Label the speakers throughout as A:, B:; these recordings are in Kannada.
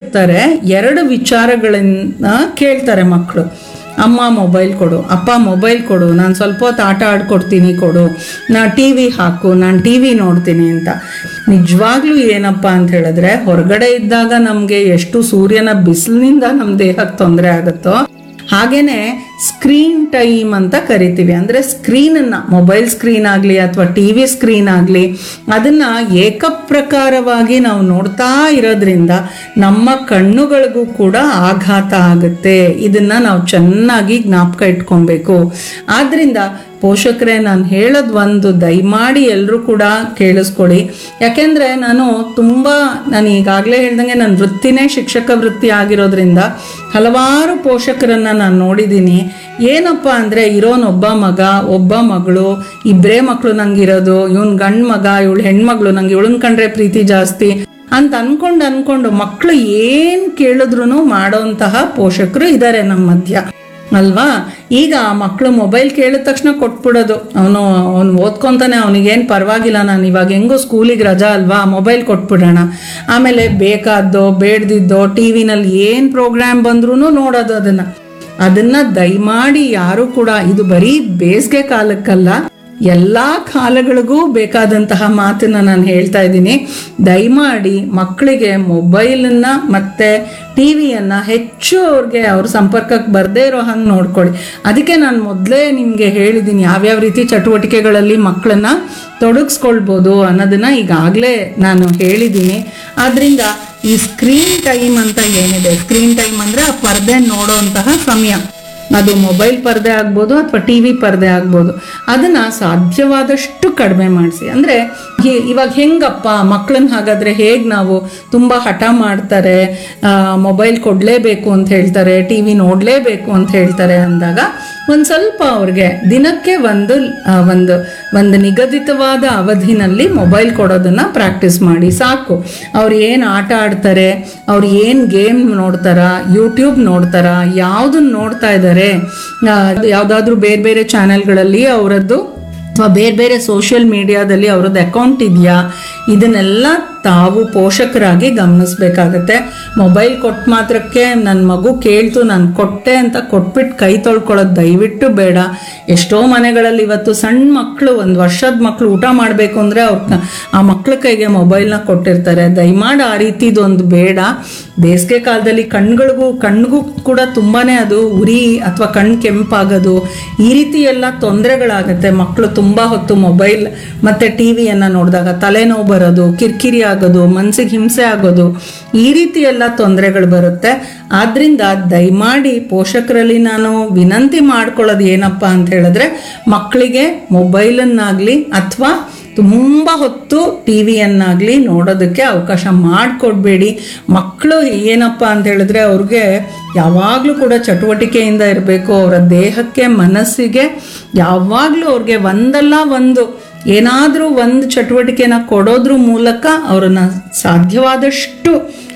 A: ಇರ್ತಾರೆ ಎರಡು ವಿಚಾರಗಳನ್ನ ಕೇಳ್ತಾರೆ ಮಕ್ಕಳು ಅಮ್ಮ ಮೊಬೈಲ್ ಕೊಡು ಅಪ್ಪ ಮೊಬೈಲ್ ಕೊಡು ನಾನು ಸ್ವಲ್ಪ ಹೊತ್ತು ಆಟ ಆಡ್ಕೊಡ್ತೀನಿ ಕೊಡು ನಾ ಟಿ ವಿ ಹಾಕು ನಾನು ಟಿ ವಿ ನೋಡ್ತೀನಿ ಅಂತ ನಿಜವಾಗ್ಲೂ ಏನಪ್ಪ ಅಂತ ಹೇಳಿದ್ರೆ ಹೊರಗಡೆ ಇದ್ದಾಗ ನಮಗೆ ಎಷ್ಟು ಸೂರ್ಯನ ಬಿಸಿಲಿನಿಂದ ನಮ್ಮ ದೇಹಕ್ಕೆ ತೊಂದರೆ ಆಗುತ್ತೋ ಹಾಗೇನೆ ಸ್ಕ್ರೀನ್ ಟೈಮ್ ಅಂತ ಕರಿತೀವಿ ಅಂದರೆ ಸ್ಕ್ರೀನನ್ನು ಮೊಬೈಲ್ ಸ್ಕ್ರೀನ್ ಆಗಲಿ ಅಥವಾ ಟಿ ವಿ ಸ್ಕ್ರೀನ್ ಆಗಲಿ ಅದನ್ನು ಏಕಪ್ರಕಾರವಾಗಿ ನಾವು ನೋಡ್ತಾ ಇರೋದ್ರಿಂದ ನಮ್ಮ ಕಣ್ಣುಗಳಿಗೂ ಕೂಡ ಆಘಾತ ಆಗುತ್ತೆ ಇದನ್ನು ನಾವು ಚೆನ್ನಾಗಿ ಜ್ಞಾಪಕ ಇಟ್ಕೊಬೇಕು ಆದ್ದರಿಂದ ಪೋಷಕರೇ ನಾನು ಹೇಳೋದು ಒಂದು ದಯಮಾಡಿ ಎಲ್ಲರೂ ಕೂಡ ಕೇಳಿಸ್ಕೊಳ್ಳಿ ಯಾಕೆಂದರೆ ನಾನು ತುಂಬ ನಾನು ಈಗಾಗಲೇ ಹೇಳ್ದಂಗೆ ನನ್ನ ವೃತ್ತಿನೇ ಶಿಕ್ಷಕ ವೃತ್ತಿ ಆಗಿರೋದ್ರಿಂದ ಹಲವಾರು ಪೋಷಕರನ್ನು ನಾನು ನೋಡಿದ್ದೀನಿ ಏನಪ್ಪ ಅಂದರೆ ಇರೋನೊಬ್ಬ ಮಗ ಒಬ್ಬ ಮಗಳು ಇಬ್ಬರೇ ಮಕ್ಕಳು ನಂಗಿರೋದು ಇವನ್ ಗಂಡು ಮಗ ಇವಳು ಹೆಣ್ಮಗಳು ನಂಗೆ ಇವಳನ್ ಕಂಡ್ರೆ ಪ್ರೀತಿ ಜಾಸ್ತಿ ಅಂತ ಅನ್ಕೊಂಡು ಅನ್ಕೊಂಡು ಮಕ್ಕಳು ಏನು ಕೇಳಿದ್ರು ಮಾಡೋಂತಹ ಪೋಷಕರು ಇದ್ದಾರೆ ನಮ್ಮ ಮಧ್ಯ ಅಲ್ವಾ ಈಗ ಮಕ್ಕಳು ಮೊಬೈಲ್ ಕೇಳಿದ ತಕ್ಷಣ ಕೊಟ್ಬಿಡೋದು ಅವನು ಅವ್ನು ಓದ್ಕೊಂತಾನೆ ಅವನಿಗೇನು ಪರವಾಗಿಲ್ಲ ನಾನು ಇವಾಗ ಹೆಂಗೋ ಸ್ಕೂಲಿಗೆ ರಜಾ ಅಲ್ವಾ ಮೊಬೈಲ್ ಕೊಟ್ಬಿಡೋಣ ಆಮೇಲೆ ಬೇಕಾದ್ದೋ ಬೇಡ್ದಿದ್ದೋ ಟಿ ವಿನಲ್ಲಿ ಏನು ಪ್ರೋಗ್ರಾಮ್ ಬಂದ್ರೂ ನೋಡೋದು ಅದನ್ನು ಅದನ್ನ ದಯಮಾಡಿ ಯಾರು ಕೂಡ ಇದು ಬರೀ ಬೇಸಿಗೆ ಕಾಲಕ್ಕಲ್ಲ ಎಲ್ಲ ಕಾಲಗಳಿಗೂ ಬೇಕಾದಂತಹ ಮಾತನ್ನ ನಾನು ಹೇಳ್ತಾ ಇದ್ದೀನಿ ದಯಮಾಡಿ ಮಕ್ಕಳಿಗೆ ಮೊಬೈಲನ್ನ ಮತ್ತೆ ಟಿ ವಿಯನ್ನು ಹೆಚ್ಚು ಅವ್ರಿಗೆ ಅವ್ರ ಸಂಪರ್ಕಕ್ಕೆ ಬರದೇ ಇರೋ ಹಂಗೆ ನೋಡ್ಕೊಳ್ಳಿ ಅದಕ್ಕೆ ನಾನು ಮೊದಲೇ ನಿಮಗೆ ಹೇಳಿದ್ದೀನಿ ಯಾವ್ಯಾವ ರೀತಿ ಚಟುವಟಿಕೆಗಳಲ್ಲಿ ಮಕ್ಕಳನ್ನ ತೊಡಗಿಸ್ಕೊಳ್ಬೋದು ಅನ್ನೋದನ್ನ ಈಗಾಗಲೇ ನಾನು ಹೇಳಿದ್ದೀನಿ ಆದ್ರಿಂದ ಈ ಸ್ಕ್ರೀನ್ ಟೈಮ್ ಅಂತ ಏನಿದೆ ಸ್ಕ್ರೀನ್ ಟೈಮ್ ಅಂದರೆ ಆ ಪರದೆ ನೋಡೋಂತಹ ಸಮಯ ಅದು ಮೊಬೈಲ್ ಪರದೆ ಆಗ್ಬೋದು ಅಥವಾ ಟಿ ವಿ ಪರದೆ ಆಗ್ಬೋದು ಅದನ್ನು ಸಾಧ್ಯವಾದಷ್ಟು ಕಡಿಮೆ ಮಾಡಿಸಿ ಅಂದರೆ ಇವಾಗ ಹೆಂಗಪ್ಪ ಮಕ್ಕಳನ್ನ ಹಾಗಾದರೆ ಹೇಗೆ ನಾವು ತುಂಬ ಹಠ ಮಾಡ್ತಾರೆ ಮೊಬೈಲ್ ಕೊಡಲೇಬೇಕು ಅಂತ ಹೇಳ್ತಾರೆ ಟಿ ವಿ ನೋಡಲೇಬೇಕು ಅಂತ ಹೇಳ್ತಾರೆ ಅಂದಾಗ ಒಂದು ಸ್ವಲ್ಪ ಅವ್ರಿಗೆ ದಿನಕ್ಕೆ ಒಂದು ಆ, ಒಂದು ಒಂದು ನಿಗದಿತವಾದ ಅವಧಿನಲ್ಲಿ ಮೊಬೈಲ್ ಕೊಡೋದನ್ನ ಪ್ರಾಕ್ಟೀಸ್ ಮಾಡಿ ಸಾಕು ಅವ್ರು ಏನು ಆಟ ಆಡ್ತಾರೆ ಅವ್ರು ಏನು ಗೇಮ್ ನೋಡ್ತಾರ ಯೂಟ್ಯೂಬ್ ನೋಡ್ತಾರ ಯಾವುದನ್ನ ನೋಡ್ತಾ ಇದ್ದಾರೆ ಯಾವುದಾದ್ರೂ ಬೇರೆ ಬೇರೆ ಚಾನೆಲ್ಗಳಲ್ಲಿ ಅವರದ್ದು ಅಥವಾ ಬೇರೆ ಬೇರೆ ಸೋಷಿಯಲ್ ಮೀಡಿಯಾದಲ್ಲಿ ಅವ್ರದ್ದು ಅಕೌಂಟ್ ಇದೆಯಾ ಇದನ್ನೆಲ್ಲ ತಾವು ಪೋಷಕರಾಗಿ ಗಮನಿಸ್ಬೇಕಾಗತ್ತೆ ಮೊಬೈಲ್ ಕೊಟ್ಟ ಮಾತ್ರಕ್ಕೆ ನನ್ನ ಮಗು ಕೇಳ್ತು ನಾನು ಕೊಟ್ಟೆ ಅಂತ ಕೊಟ್ಬಿಟ್ಟು ಕೈ ತೊಳ್ಕೊಳ್ಳೋದು ದಯವಿಟ್ಟು ಬೇಡ ಎಷ್ಟೋ ಮನೆಗಳಲ್ಲಿ ಇವತ್ತು ಸಣ್ಣ ಮಕ್ಕಳು ಒಂದು ವರ್ಷದ ಮಕ್ಕಳು ಊಟ ಮಾಡಬೇಕು ಅಂದರೆ ಅವ್ರ ಆ ಮಕ್ಳ ಕೈಗೆ ಮೊಬೈಲ್ನ ಕೊಟ್ಟಿರ್ತಾರೆ ದಯಮಾಡಿ ಆ ರೀತಿದೊಂದು ಬೇಡ ಬೇಸಿಗೆ ಕಾಲದಲ್ಲಿ ಕಣ್ಗಳಿಗೂ ಕಣ್ಣಿಗೂ ಕೂಡ ತುಂಬಾನೇ ಅದು ಉರಿ ಅಥವಾ ಕಣ್ಣು ಕೆಂಪಾಗೋದು ಈ ರೀತಿ ಎಲ್ಲ ತೊಂದರೆಗಳಾಗುತ್ತೆ ಮಕ್ಕಳು ತುಂಬ ಹೊತ್ತು ಮೊಬೈಲ್ ಮತ್ತು ಟಿ ವಿಯನ್ನು ನೋಡಿದಾಗ ತಲೆನೋವು ಬರೋದು ಕಿರಿಕಿರಿ ಆಗೋದು ಮನಸ್ಸಿಗೆ ಹಿಂಸೆ ಆಗೋದು ಈ ರೀತಿ ಎಲ್ಲ ತೊಂದರೆಗಳು ಬರುತ್ತೆ ಆದ್ರಿಂದ ದಯಮಾಡಿ ಪೋಷಕರಲ್ಲಿ ನಾನು ವಿನಂತಿ ಮಾಡ್ಕೊಳ್ಳೋದು ಏನಪ್ಪ ಅಂತ ಹೇಳಿದ್ರೆ ಮಕ್ಕಳಿಗೆ ಮೊಬೈಲನ್ನಾಗಲಿ ಅಥವಾ ತುಂಬ ಹೊತ್ತು ಟಿ ವಿಯನ್ನಾಗಲಿ ನೋಡೋದಕ್ಕೆ ಅವಕಾಶ ಮಾಡಿಕೊಡ್ಬೇಡಿ ಮಕ್ಕಳು ಏನಪ್ಪ ಅಂತ ಹೇಳಿದ್ರೆ ಅವ್ರಿಗೆ ಯಾವಾಗಲೂ ಕೂಡ ಚಟುವಟಿಕೆಯಿಂದ ಇರಬೇಕು ಅವರ ದೇಹಕ್ಕೆ ಮನಸ್ಸಿಗೆ ಯಾವಾಗಲೂ ಅವ್ರಿಗೆ ಒಂದಲ್ಲ ಒಂದು ಏನಾದರೂ ಒಂದು ಚಟುವಟಿಕೆನ ಕೊಡೋದ್ರ ಮೂಲಕ ಅವ್ರನ್ನ ಸಾಧ್ಯವಾದಷ್ಟು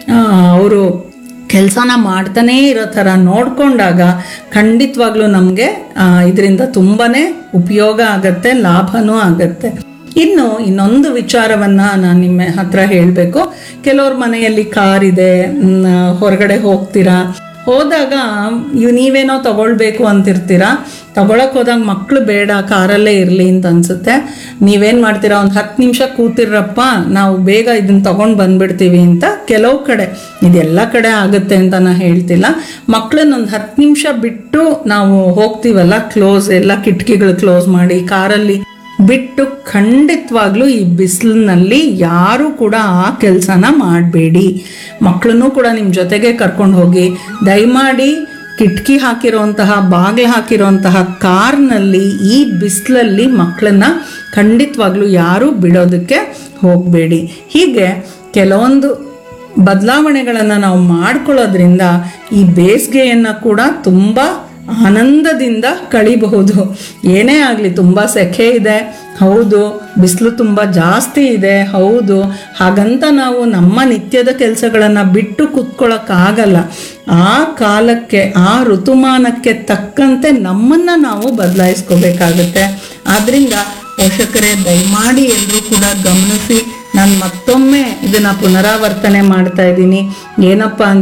A: ಅವರು ಕೆಲಸನ ಮಾಡ್ತಾನೇ ಇರೋ ಥರ ನೋಡಿಕೊಂಡಾಗ ಖಂಡಿತವಾಗ್ಲೂ ನಮಗೆ ಇದರಿಂದ ತುಂಬಾ ಉಪಯೋಗ ಆಗತ್ತೆ ಲಾಭನೂ ಆಗತ್ತೆ ಇನ್ನು ಇನ್ನೊಂದು ವಿಚಾರವನ್ನ ನಾನು ನಿಮ್ಮ ಹತ್ರ ಹೇಳಬೇಕು ಕೆಲವ್ರ ಮನೆಯಲ್ಲಿ ಕಾರ್ ಇದೆ ಮ್, ಹೊರಗಡೆ ಹೋಗ್ತೀರಾ ಹೋದಾಗ ಇವ್ ನೀವೇನೋ ತಗೊಳ್ಬೇಕು ಅಂತಿರ್ತೀರಾ ತಗೊಳಕ್ ಹೋದಾಗ ಮಕ್ಕಳು ಬೇಡ ಕಾರಲ್ಲೇ ಇರಲಿ ಅಂತ ಅನ್ಸುತ್ತೆ ನೀವೇನ್ ಮಾಡ್ತೀರಾ ಒಂದು ಹತ್ತು ನಿಮಿಷ ಕೂತಿರಪ್ಪ ನಾವು ಬೇಗ ಇದನ್ನ ತಗೊಂಡು ಬಂದ್ಬಿಡ್ತೀವಿ ಅಂತ ಕೆಲವು ಕಡೆ ಇದೆಲ್ಲ ಕಡೆ ಆಗುತ್ತೆ ಅಂತ ನಾ ಹೇಳ್ತಿಲ್ಲ ಮಕ್ಕಳನ್ನ ಒಂದು ಹತ್ತು ನಿಮಿಷ ಬಿಟ್ಟು ನಾವು ಹೋಗ್ತೀವಲ್ಲ ಕ್ಲೋಸ್ ಎಲ್ಲ ಕಿಟಕಿಗಳು ಕ್ಲೋಸ್ ಮಾಡಿ ಕಾರಲ್ಲಿ ಬಿಟ್ಟು ಖಂಡಿತವಾಗ್ಲೂ ಈ ಬಿಸಿಲಿನಲ್ಲಿ ಯಾರು ಕೂಡ ಆ ಕೆಲಸನ ಮಾಡಬೇಡಿ ಮಕ್ಕಳನ್ನು ಕೂಡ ನಿಮ್ಮ ಜೊತೆಗೆ ಕರ್ಕೊಂಡು ಹೋಗಿ ದಯಮಾಡಿ ಕಿಟಕಿ ಹಾಕಿರೋಂತಹ ಬಾಗಿಲು ಹಾಕಿರೋಂತಹ ಕಾರ್ನಲ್ಲಿ ಈ ಬಿಸಿಲಲ್ಲಿ ಮಕ್ಕಳನ್ನ ಖಂಡಿತವಾಗ್ಲೂ ಯಾರು ಬಿಡೋದಕ್ಕೆ ಹೋಗಬೇಡಿ ಹೀಗೆ ಕೆಲವೊಂದು ಬದಲಾವಣೆಗಳನ್ನು ನಾವು ಮಾಡ್ಕೊಳ್ಳೋದ್ರಿಂದ ಈ ಬೇಸಿಗೆಯನ್ನು ಕೂಡ ತುಂಬ ಆನಂದದಿಂದ ಕಳಿಬಹುದು ಏನೇ ಆಗಲಿ ತುಂಬ ಸೆಖೆ ಇದೆ ಹೌದು ಬಿಸಿಲು ತುಂಬ ಜಾಸ್ತಿ ಇದೆ ಹೌದು ಹಾಗಂತ ನಾವು ನಮ್ಮ ನಿತ್ಯದ ಕೆಲಸಗಳನ್ನು ಬಿಟ್ಟು ಕೂತ್ಕೊಳ್ಳೋಕ್ಕಾಗಲ್ಲ ಆ ಕಾಲಕ್ಕೆ ಆ ಋತುಮಾನಕ್ಕೆ ತಕ್ಕಂತೆ ನಮ್ಮನ್ನು ನಾವು ಬದಲಾಯಿಸ್ಕೋಬೇಕಾಗತ್ತೆ ಆದ್ದರಿಂದ ಪೋಷಕರೇ ದಯಮಾಡಿ ಎಲ್ಲರೂ ಕೂಡ ಗಮನಿಸಿ ನಾನು ಮತ್ತೊಮ್ಮೆ ಇದನ್ನ ಪುನರಾವರ್ತನೆ ಮಾಡ್ತಾ ಇದ್ದೀನಿ ಏನಪ್ಪಾ ಅಂತ